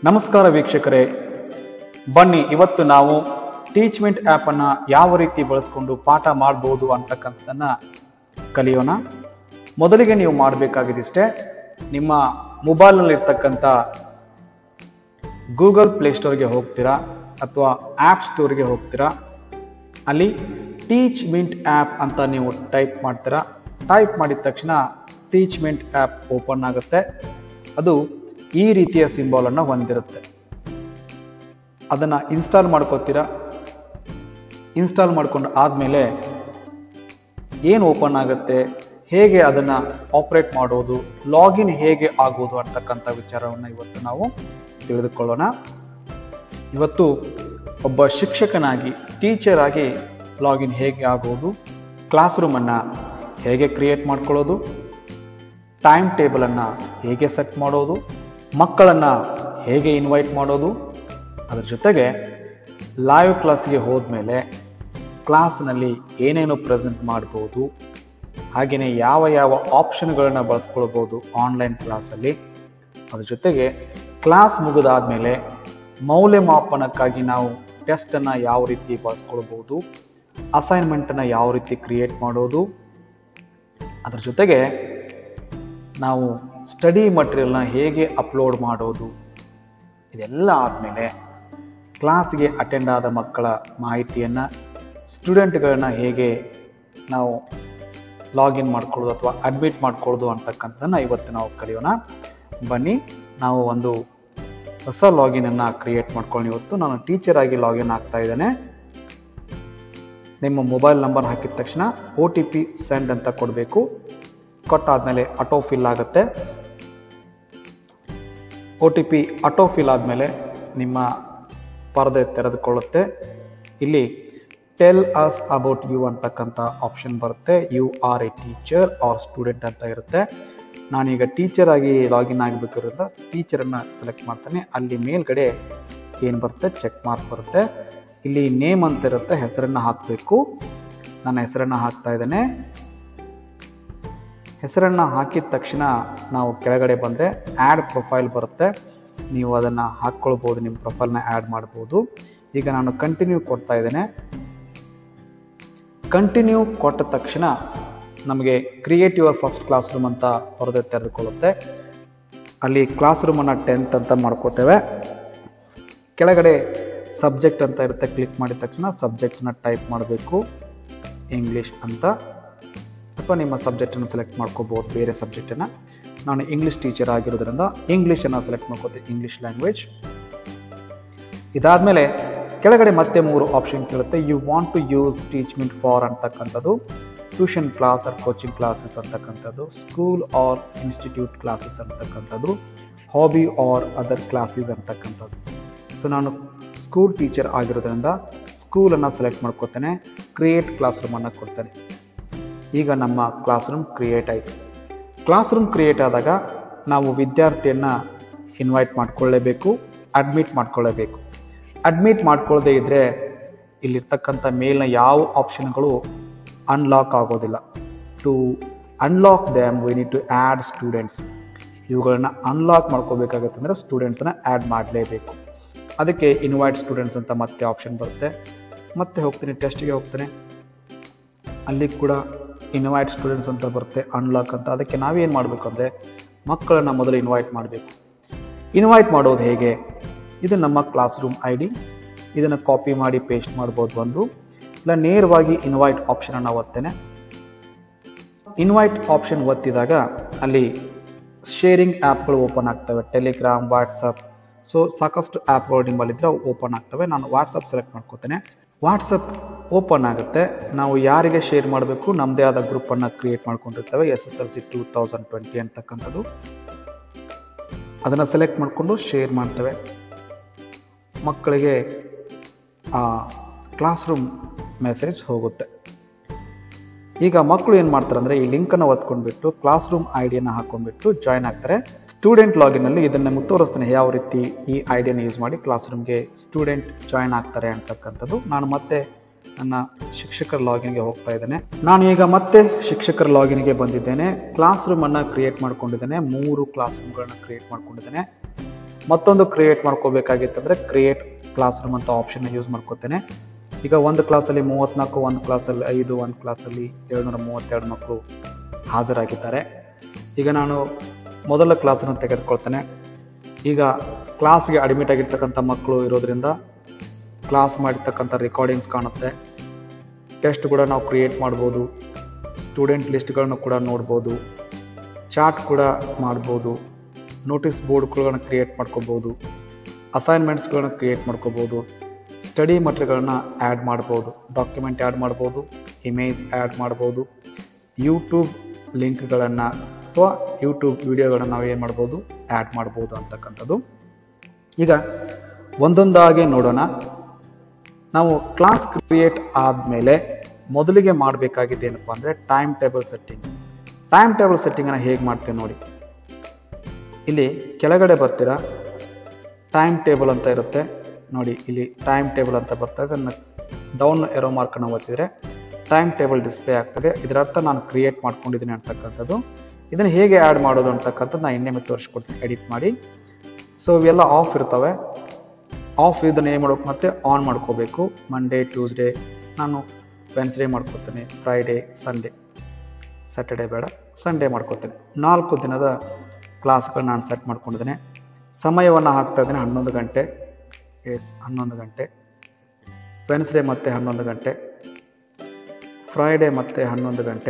ನಮಸ್ಕಾರ ವೀಕ್ಷಕರೇ ಬನ್ನಿ ಇವತ್ತು ನಾವು ಟೀಚ್ಮೆಂಟ್ ಆ್ಯಪನ್ನು ಯಾವ ರೀತಿ ಬಳಸ್ಕೊಂಡು ಪಾಠ ಮಾಡ್ಬೋದು ಅಂತಕ್ಕಂಥದ್ದನ್ನು ಕಲಿಯೋಣ ಮೊದಲಿಗೆ ನೀವು ಮಾಡಬೇಕಾಗಿದಿಷ್ಟೇ ನಿಮ್ಮ ಮೊಬೈಲ್ನಲ್ಲಿರ್ತಕ್ಕಂಥ ಗೂಗಲ್ ಪ್ಲೇಸ್ಟೋರ್ಗೆ ಹೋಗ್ತೀರಾ ಅಥವಾ ಆ್ಯಪ್ ಸ್ಟೋರ್ಗೆ ಹೋಗ್ತೀರಾ ಅಲ್ಲಿ ಟೀಚ್ ಮಿಂಟ್ ಆ್ಯಪ್ ಅಂತ ನೀವು ಟೈಪ್ ಮಾಡ್ತೀರಾ ಟೈಪ್ ಮಾಡಿದ ತಕ್ಷಣ ಟೀಚ್ ಮಿಂಟ್ ಆ್ಯಪ್ ಓಪನ್ ಆಗುತ್ತೆ ಅದು ಈ ರೀತಿಯ ಸಿಂಬಾಲನ್ನು ಹೊಂದಿರುತ್ತೆ ಅದನ್ನು ಇನ್ಸ್ಟಾಲ್ ಮಾಡ್ಕೋತೀರಾ ಇನ್ಸ್ಟಾಲ್ ಮಾಡ್ಕೊಂಡು ಆದಮೇಲೆ ಏನು ಓಪನ್ ಆಗುತ್ತೆ ಹೇಗೆ ಅದನ್ನು ಆಪ್ರೇಟ್ ಮಾಡೋದು ಲಾಗಿನ್ ಹೇಗೆ ಆಗೋದು ಅಂತಕ್ಕಂಥ ವಿಚಾರವನ್ನು ಇವತ್ತು ನಾವು ತಿಳಿದುಕೊಳ್ಳೋಣ ಇವತ್ತು ಒಬ್ಬ ಶಿಕ್ಷಕನಾಗಿ ಟೀಚರ್ ಆಗಿ ಲಾಗಿನ್ ಹೇಗೆ ಆಗೋದು ಕ್ಲಾಸ್ ರೂಮನ್ನು ಹೇಗೆ ಕ್ರಿಯೇಟ್ ಮಾಡ್ಕೊಳ್ಳೋದು ಟೈಮ್ ಟೇಬಲನ್ನು ಹೇಗೆ ಸೆಟ್ ಮಾಡೋದು ಮಕ್ಕಳನ್ನು ಹೇಗೆ ಇನ್ವೈಟ್ ಮಾಡೋದು ಅದ್ರ ಜೊತೆಗೆ ಲೈವ್ ಕ್ಲಾಸ್ಗೆ ಹೋದ್ಮೇಲೆ ಕ್ಲಾಸ್ನಲ್ಲಿ ಏನೇನು ಪ್ರೆಸೆಂಟ್ ಮಾಡ್ಬೋದು ಹಾಗೆಯೇ ಯಾವ ಯಾವ ಆಪ್ಷನ್ಗಳನ್ನು ಬಳಸ್ಕೊಳ್ಬೋದು ಆನ್ಲೈನ್ ಕ್ಲಾಸಲ್ಲಿ ಅದ್ರ ಜೊತೆಗೆ ಕ್ಲಾಸ್ ಮುಗಿದಾದ್ಮೇಲೆ ಮೌಲ್ಯಮಾಪನಕ್ಕಾಗಿ ನಾವು ಟೆಸ್ಟನ್ನು ಯಾವ ರೀತಿ ಬಳಸ್ಕೊಳ್ಬೋದು ಅಸೈನ್ಮೆಂಟನ್ನು ಯಾವ ರೀತಿ ಕ್ರಿಯೇಟ್ ಮಾಡೋದು ಅದ್ರ ಜೊತೆಗೆ ನಾವು ಸ್ಟಡಿ ಮಟೀರಿಯಲ್ನ ಹೇಗೆ ಅಪ್ಲೋಡ್ ಮಾಡೋದು ಇದೆಲ್ಲ ಆದಮೇಲೆ ಕ್ಲಾಸ್ಗೆ ಅಟೆಂಡ್ ಆದ ಮಕ್ಕಳ ಮಾಹಿತಿಯನ್ನು ಸ್ಟೂಡೆಂಟ್ಗಳನ್ನ ಹೇಗೆ ನಾವು ಲಾಗಿನ್ ಮಾಡ್ಕೊಳ್ಳೋದು ಅಥವಾ ಅಡ್ಮಿಟ್ ಮಾಡ್ಕೊಳ್ಳೋದು ಅಂತಕ್ಕಂಥದ್ದನ್ನು ಇವತ್ತು ನಾವು ಕಲಿಯೋಣ ಬನ್ನಿ ನಾವು ಒಂದು ಹೊಸ ಲಾಗಿನನ್ನು ಕ್ರಿಯೇಟ್ ಮಾಡ್ಕೊಂಡು ಇವತ್ತು ನಾನು ಟೀಚರ್ ಆಗಿ ಲಾಗಿನ್ ಆಗ್ತಾ ಇದ್ದೇನೆ ನಿಮ್ಮ ಮೊಬೈಲ್ ನಂಬರ್ ಹಾಕಿದ ತಕ್ಷಣ ಒ ಟಿ ಪಿ ಸೆಂಡ್ ಅಂತ ಕೊಡಬೇಕು ಕೊಟ್ಟಾದಮೇಲೆ ಆಟೋ ಫಿಲ್ ಆಗುತ್ತೆ O T P auto fill ಆದಮೇಲೆ ನಿಮ್ಮ ಪರದೆ ತೆರೆದುಕೊಳ್ಳುತ್ತೆ ಇಲ್ಲಿ ಟೆಲ್ ಅಸ್ ಅಬೌಟ್ ಯು ಅಂತಕ್ಕಂಥ ಆಪ್ಷನ್ ಬರುತ್ತೆ you are a teacher or student ಅಂತ ಇರುತ್ತೆ ನಾನೀಗ ಟೀಚರ್ ಆಗಿ ಲಾಗಿನ್ ಆಗಬೇಕಿರೋದ್ರಿಂದ ಟೀಚರನ್ನು ಸೆಲೆಕ್ಟ್ ಮಾಡ್ತಾನೆ ಅಲ್ಲಿ ಮೇಲ್ಗಡೆ ಏನು ಬರುತ್ತೆ ಚೆಕ್ ಮಾರ್ಕ್ ಬರುತ್ತೆ ಇಲ್ಲಿ ನೇಮ್ ಅಂತ ಇರುತ್ತೆ ಹೆಸರನ್ನು ಹಾಕಬೇಕು ನನ್ನ ಹೆಸರನ್ನು ಹಾಕ್ತಾ ಇದ್ದೇನೆ ಹೆಸರನ್ನು ಹಾಕಿದ ತಕ್ಷಣ ನಾವು ಕೆಳಗಡೆ ಬಂದರೆ ಆ್ಯಡ್ ಪ್ರೊಫೈಲ್ ಬರುತ್ತೆ ನೀವು ಅದನ್ನು ಹಾಕ್ಕೊಳ್ಬೋದು ನಿಮ್ಮ ಪ್ರೊಫೈಲ್ನ ಆ್ಯಡ್ ಮಾಡ್ಬೋದು ಈಗ ನಾನು ಕಂಟಿನ್ಯೂ ಕೊಡ್ತಾ ಇದ್ದೇನೆ ಕಂಟಿನ್ಯೂ ಕೊಟ್ಟ ತಕ್ಷಣ ನಮಗೆ create your first class room ಅಂತ ಹೊರದೆ ತೆರೆದುಕೊಳ್ಳುತ್ತೆ ಅಲ್ಲಿ ಕ್ಲಾಸ್ ರೂಮನ್ನು ಟೆಂತ್ ಅಂತ ಮಾಡ್ಕೋತೇವೆ ಕೆಳಗಡೆ ಸಬ್ಜೆಕ್ಟ್ ಅಂತ ಇರುತ್ತೆ ಕ್ಲಿಕ್ ಮಾಡಿದ ತಕ್ಷಣ ಸಬ್ಜೆಕ್ಟನ್ನ ಟೈಪ್ ಮಾಡಬೇಕು ಇಂಗ್ಲೀಷ್ ಅಂತ ಅಥವಾ ನಿಮ್ಮ ಸಬ್ಜೆಕ್ಟನ್ನು ಸೆಲೆಕ್ಟ್ ಮಾಡ್ಕೋಬೋದು ಬೇರೆ ಸಬ್ಜೆಕ್ಟನ್ನು ನಾನು ಇಂಗ್ಲೀಷ್ ಟೀಚರ್ ಆಗಿರೋದ್ರಿಂದ ಇಂಗ್ಲೀಷನ್ನು ಸೆಲೆಕ್ಟ್ ಮಾಡ್ಕೋತೀನಿ ಇಂಗ್ಲೀಷ್ ಲ್ಯಾಂಗ್ವೇಜ್ ಇದಾದಮೇಲೆ ಕೆಳಗಡೆ ಮತ್ತೆ ಮೂರು ಆಪ್ಷನ್ ಕೇಳುತ್ತೆ ಯು ವಾಂಟ್ ಟು ಯೂಸ್ ಟೀಚ್ಮೆಂಟ್ ಫಾರ್ ಅಂತಕ್ಕಂಥದ್ದು tuition class or coaching classes ಅಂತಕ್ಕಂಥದ್ದು ಸ್ಕೂಲ್ ಆರ್ ಇನ್ಸ್ಟಿಟ್ಯೂಟ್ ಕ್ಲಾಸಸ್ ಅಂತಕ್ಕಂಥದ್ದು ಹಾಬಿ ಆರ್ ಅದರ್ ಕ್ಲಾಸಸ್ ಅಂತಕ್ಕಂಥದ್ದು ಸೊ ನಾನು ಸ್ಕೂಲ್ ಟೀಚರ್ ಆಗಿರೋದ್ರಿಂದ ಸ್ಕೂಲನ್ನು ಸೆಲೆಕ್ಟ್ ಮಾಡ್ಕೋತೇನೆ ಕ್ರಿಯೇಟ್ ಕ್ಲಾಸ್ ರೂಮನ್ನು ಕೊಡ್ತೇನೆ ಈಗ ನಮ್ಮ ಕ್ಲಾಸ್ ರೂಮ್ ಕ್ರಿಯೇಟ್ ಆಯಿತು ಕ್ಲಾಸ್ ರೂಮ್ ಕ್ರಿಯೇಟ್ ಆದಾಗ ನಾವು ವಿದ್ಯಾರ್ಥಿಯನ್ನು ಇನ್ವೈಟ್ ಮಾಡ್ಕೊಳ್ಳೇಬೇಕು ಅಡ್ಮಿಟ್ ಮಾಡ್ಕೊಳ್ಳೇಬೇಕು ಅಡ್ಮಿಟ್ ಮಾಡ್ಕೊಳ್ಳದೆ ಇದ್ದರೆ ಇಲ್ಲಿರ್ತಕ್ಕಂಥ ಮೇಲಿನ ಯಾವ ಆಪ್ಷನ್ಗಳು ಅನ್ಲಾಕ್ ಆಗೋದಿಲ್ಲ to unlock them we need to add students ಇವುಗಳನ್ನ ಅನ್ಲಾಕ್ ಮಾಡ್ಕೋಬೇಕಾಗತ್ತೆ ಅಂದರೆ ಸ್ಟೂಡೆಂಟ್ಸನ್ನ ಆ್ಯಡ್ ಮಾಡಲೇಬೇಕು ಅದಕ್ಕೆ ಇನ್ವೈಟ್ ಸ್ಟೂಡೆಂಟ್ಸ್ ಅಂತ ಮತ್ತೆ ಆಪ್ಷನ್ ಬರುತ್ತೆ ಮತ್ತೆ ಹೋಗ್ತೀನಿ ಟೆಸ್ಟಿಗೆ ಹೋಗ್ತೇನೆ ಅಲ್ಲಿ ಕೂಡ ಇನ್ವೈಟ್ ಸ್ಟೂಡೆಂಟ್ಸ್ ಅಂತ ಬರುತ್ತೆ ಅನ್ಲಾಕ್ ಅಂತ ಅದಕ್ಕೆ ನಾವೇನು ಮಾಡಬೇಕು ಅಂದರೆ ಮಕ್ಕಳನ್ನು ಮೊದಲು ಇನ್ವೈಟ್ ಮಾಡಬೇಕು ಇನ್ವೈಟ್ ಮಾಡೋದು ಹೇಗೆ ಇದು ನಮ್ಮ ಕ್ಲಾಸ್ ರೂಮ್ ಐ ಡಿ ಇದನ್ನು ಕಾಪಿ ಮಾಡಿ ಪೇಸ್ಟ್ ಮಾಡ್ಬೋದು ಒಂದು ಇಲ್ಲ ನೇರವಾಗಿ ಇನ್ವೈಟ್ ಆಪ್ಷನನ್ನು ಒತ್ತೇನೆ ಇನ್ವೈಟ್ ಆಪ್ಷನ್ ಒತ್ತಿದಾಗ ಅಲ್ಲಿ ಶೇರಿಂಗ್ ಆ್ಯಪ್ಗಳು ಓಪನ್ ಆಗ್ತವೆ ಟೆಲಿಗ್ರಾಮ್ ವಾಟ್ಸಪ್ ಸೊ ಸಾಕಷ್ಟು ಆ್ಯಪ್ಗಳು ನಿಮ್ಮಲ್ಲಿದ್ದರೆ ಅವು ಓಪನ್ ಆಗ್ತವೆ ನಾನು ವಾಟ್ಸಪ್ ಸೆಲೆಕ್ಟ್ ಮಾಡ್ಕೋತೇನೆ ವಾಟ್ಸಪ್ ಓಪನ್ ಆಗುತ್ತೆ ನಾವು ಯಾರಿಗೆ ಶೇರ್ ಮಾಡಬೇಕು ನಮ್ಮದೇ ಆದ ಗ್ರೂಪನ್ನು ಕ್ರಿಯೇಟ್ ಮಾಡ್ಕೊಂಡಿರ್ತೇವೆ S S L C two thousand twenty ಅಂತಕ್ಕಂಥದ್ದು ಅದನ್ನು ಸೆಲೆಕ್ಟ್ ಮಾಡಿಕೊಂಡು ಶೇರ್ ಮಾಡ್ತೇವೆ ಮಕ್ಕಳಿಗೆ ಆ ಕ್ಲಾಸ್ ರೂಮ್ ಮೆಸೇಜ್ ಹೋಗುತ್ತೆ ಈಗ ಮಕ್ಕಳು ಏನು ಮಾಡ್ತಾರೆ ಅಂದರೆ ಈ ಲಿಂಕನ್ನು ಒತ್ಕೊಂಡ್ಬಿಟ್ಟು ಕ್ಲಾಸ್ ರೂಮ್ ಐ ಡಿಯನ್ನು ಹಾಕೊಂಡ್ಬಿಟ್ಟು ಜಾಯ್ನ್ ಆಗ್ತಾರೆ ಸ್ಟೂಡೆಂಟ್ ಲಾಗಿನಲ್ಲಿ ಇದನ್ನು ನಿಮಗೆ ತೋರಿಸ್ತಾನೆ ಯಾವ ರೀತಿ ಈ ಐಡಿಯನ್ನು ಯೂಸ್ ಮಾಡಿ ಕ್ಲಾಸ್ ರೂಮ್ಗೆ ಸ್ಟೂಡೆಂಟ್ ಜಾಯ್ನ್ ಆಗ್ತಾರೆ ಅಂತಕ್ಕಂಥದ್ದು ನಾನು ಮತ್ತೆ ನನ್ನ ಶಿಕ್ಷಕರ ಲಾಗಿನ್ಗೆ ಹೋಗ್ತಾ ಇದ್ದೇನೆ ನಾನು ಈಗ ಮತ್ತೆ ಶಿಕ್ಷಕರ ಲಾಗಿನ್ಗೆ ಬಂದಿದ್ದೇನೆ ಕ್ಲಾಸ್ ರೂಮನ್ನು ಕ್ರಿಯೇಟ್ ಮಾಡ್ಕೊಂಡಿದ್ದೇನೆ ಮೂರು ಕ್ಲಾಸ್ ರೂಮ್ಗಳನ್ನ ಕ್ರಿಯೇಟ್ ಮಾಡ್ಕೊಂಡಿದ್ದೇನೆ ಮತ್ತೊಂದು ಕ್ರಿಯೇಟ್ ಮಾಡ್ಕೋಬೇಕಾಗಿತ್ತಂದ್ರೆ ಕ್ರಿಯೇಟ್ ಕ್ಲಾಸ್ ರೂಮ್ ಅಂತ ಆಪ್ಷನ್ ಯೂಸ್ ಮಾಡ್ಕೋತೇನೆ ಈಗ ಒಂದು ಕ್ಲಾಸಲ್ಲಿ ಮೂವತ್ತ್ನಾಲ್ಕು ಒಂದು ಕ್ಲಾಸಲ್ಲಿ ಐದು ಒಂದು ಕ್ಲಾಸಲ್ಲಿ ಏಳ್ನೂರ ಮೂವತ್ತೆರಡು ಮಕ್ಕಳು ಹಾಜರಾಗಿದ್ದಾರೆ ಈಗ ನಾನು ಮೊದಲ ಕ್ಲಾಸನ್ನು ತೆಗೆದುಕೊಳ್ತೇನೆ ಈಗ ಕ್ಲಾಸ್ಗೆ ಅಡ್ಮಿಟ್ ಆಗಿರ್ತಕ್ಕಂಥ ಮಕ್ಕಳು ಇರೋದ್ರಿಂದ ಕ್ಲಾಸ್ ಮಾಡಿರ್ತಕ್ಕಂಥ ರೆಕಾರ್ಡಿಂಗ್ಸ್ ಕಾಣುತ್ತೆ ಟೆಸ್ಟ್ ಕೂಡ ನಾವು ಕ್ರಿಯೇಟ್ ಮಾಡ್ಬೋದು ಸ್ಟೂಡೆಂಟ್ ಲಿಸ್ಟ್ಗಳನ್ನು ಕೂಡ ನೋಡ್ಬೋದು ಚಾರ್ಟ್ ಕೂಡ ಮಾಡ್ಬೋದು ನೋಟಿಸ್ ಬೋರ್ಡ್ಗಳನ್ನ ಕ್ರಿಯೇಟ್ ಮಾಡ್ಕೋಬೋದು ಅಸೈನ್ಮೆಂಟ್ಸ್ಗಳನ್ನ ಕ್ರಿಯೇಟ್ ಮಾಡ್ಕೋಬೋದು ಸ್ಟಡಿ ಮಟ್ರಿಗಳನ್ನ ಆ್ಯಡ್ ಮಾಡ್ಬೋದು ಡಾಕ್ಯುಮೆಂಟ್ ಆ್ಯಡ್ ಮಾಡ್ಬೋದು ಇಮೇಜ್ ಆ್ಯಡ್ ಮಾಡ್ಬೋದು ಯೂಟ್ಯೂಬ್ ಲಿಂಕ್ಗಳನ್ನು ಅಥವಾ ಯೂಟ್ಯೂಬ್ ವಿಡಿಯೋಗಳನ್ನು ನಾವು ಏನು ಮಾಡ್ಬೋದು ಆ್ಯಡ್ ಮಾಡ್ಬೋದು ಅಂತಕ್ಕಂಥದ್ದು ಈಗ ಒಂದೊಂದಾಗಿ ನೋಡೋಣ ನಾವು ಕ್ಲಾಸ್ ಕ್ರಿಯೇಟ್ ಆದಮೇಲೆ ಮೊದಲಿಗೆ ಮಾಡಬೇಕಾಗಿದ್ದು ಏನಪ್ಪ ಅಂದರೆ time table setting time table ಸೆಟ್ಟಿಂಗನ್ನು ಹೇಗೆ ಮಾಡ್ತೀವಿ ನೋಡಿ ಇಲ್ಲಿ ಕೆಳಗಡೆ ಬರ್ತೀರಾ ಟೈಮ್ ಟೇಬಲ್ ಅಂತ ಇರುತ್ತೆ ನೋಡಿ ಇಲ್ಲಿ ಟೈಮ್ ಟೇಬಲ್ ಅಂತ ಬರ್ತಾ ಇದೆ ಅದನ್ನು ಡೌನ್ ಎರೋ ಮಾರ್ಕನ್ನು ಒತ್ತಿದ್ರೆ ಟೈಮ್ ಟೇಬಲ್ ಡಿಸ್ಪ್ಲೇ ಆಗ್ತದೆ ಇದರ ಅರ್ಥ ನಾನು ಕ್ರಿಯೇಟ್ ಮಾಡ್ಕೊಂಡಿದ್ದೀನಿ ಅಂತಕ್ಕಂಥದ್ದು ಇದನ್ನು ಹೇಗೆ ಆ್ಯಡ್ ಮಾಡೋದು ಅಂತಕ್ಕಂಥದ್ದು ನಾನು ಇನ್ನೊಮ್ಮೆ ತೋರಿಸ್ಕೊಡ್ತೀನಿ ಎಡಿಟ್ ಮಾಡಿ ಸೊ ಇವೆಲ್ಲ ಆಫ್ ಇರ್ತವೆ ಆಫ್ ಇದನ್ನು ಏನು ಮಾಡ್ಬೇಕು ಮತ್ತೆ ಆನ್ ಮಾಡ್ಕೋಬೇಕು ಮಂಡೇ ಟ್ಯೂಸ್ಡೇ ನಾನು ವೆನ್ಸ್ಡೇ ಮಾಡ್ಕೋತೇನೆ ಫ್ರೈಡೇ ಸಂಡೇ ಸ್ಯಾಟರ್ಡೇ ಬೇಡ ಸಂಡೇ ಮಾಡ್ಕೋತೇನೆ ನಾಲ್ಕು ದಿನದ ಕ್ಲಾಸ್ಗಳು ನಾನು ಸೆಟ್ ಮಾಡ್ಕೊಂಡಿದ್ದೇನೆ ಸಮಯವನ್ನು ಹಾಕ್ತಾ ಇದ್ದೇನೆ ಹನ್ನೊಂದು ಗಂಟೆ ಎಸ್ ಹನ್ನೊಂದು ಗಂಟೆ ವೆನ್ಸ್ಡೇ ಮತ್ತೆ ಹನ್ನೊಂದು ಗಂಟೆ ಫ್ರೈಡೇ ಮತ್ತೆ ಹನ್ನೊಂದು ಗಂಟೆ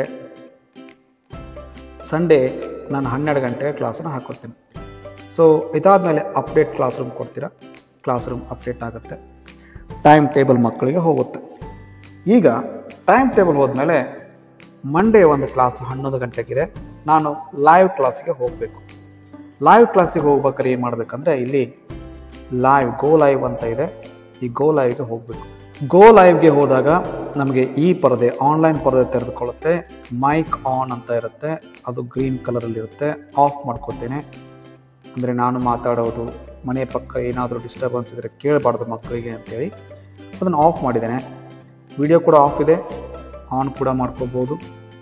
ಸಂಡೇ ನಾನು ಹನ್ನೆರಡು ಗಂಟೆ ಕ್ಲಾಸನ್ನು ಹಾಕೋತೀನಿ ಸೊ ಇದಾದಮೇಲೆ ಅಪ್ಡೇಟ್ ಕ್ಲಾಸ್ ರೂಮ್ ಕೊಡ್ತೀರಾ ಕ್ಲಾಸ್ ರೂಮ್ ಅಪ್ಡೇಟ್ ಆಗುತ್ತೆ ಟೈಮ್ ಟೇಬಲ್ ಮಕ್ಕಳಿಗೆ ಹೋಗುತ್ತೆ ಈಗ ಟೈಮ್ ಟೇಬಲ್ ಹೋದ್ಮೇಲೆ ಮಂಡೇ ಒಂದು ಕ್ಲಾಸ್ ಹನ್ನೊಂದು ಗಂಟೆಗಿದೆ ನಾನು ಲೈವ್ ಕ್ಲಾಸಿಗೆ ಹೋಗಬೇಕು ಲೈವ್ ಕ್ಲಾಸಿಗೆ ಹೋಗ್ಬೇಕಾದ್ರೆ ಏನು ಮಾಡಬೇಕಂದ್ರೆ ಇಲ್ಲಿ ಲೈವ್ ಗೋ ಲೈವ್ ಅಂತ ಇದೆ ಈ ಗೋ ಲೈವ್ಗೆ ಹೋಗಬೇಕು ಗೋ ಲೈವ್ಗೆ ಹೋದಾಗ ನಮಗೆ ಈ ಪರದೆ ಆನ್ಲೈನ್ ಪರದೆ ತೆರೆದುಕೊಳ್ಳುತ್ತೆ ಮೈಕ್ ಆನ್ ಅಂತ ಇರುತ್ತೆ ಅದು ಗ್ರೀನ್ ಕಲರಲ್ಲಿ ಇರುತ್ತೆ ಆಫ್ ಮಾಡ್ಕೋತೇನೆ ಅಂದರೆ ನಾನು ಮಾತಾಡೋದು ಮನೆ ಪಕ್ಕ ಏನಾದರೂ ಡಿಸ್ಟರ್ಬೆನ್ಸ್ ಇದ್ದರೆ ಕೇಳಬಾರ್ದು ಮಕ್ಕಳಿಗೆ ಅಂತೇಳಿ ಅದನ್ನು ಆಫ್ ಮಾಡಿದ್ದೇನೆ ವಿಡಿಯೋ ಕೂಡ ಆಫ್ ಇದೆ ಆನ್ ಕೂಡ ಮಾಡ್ಕೋಬೋದು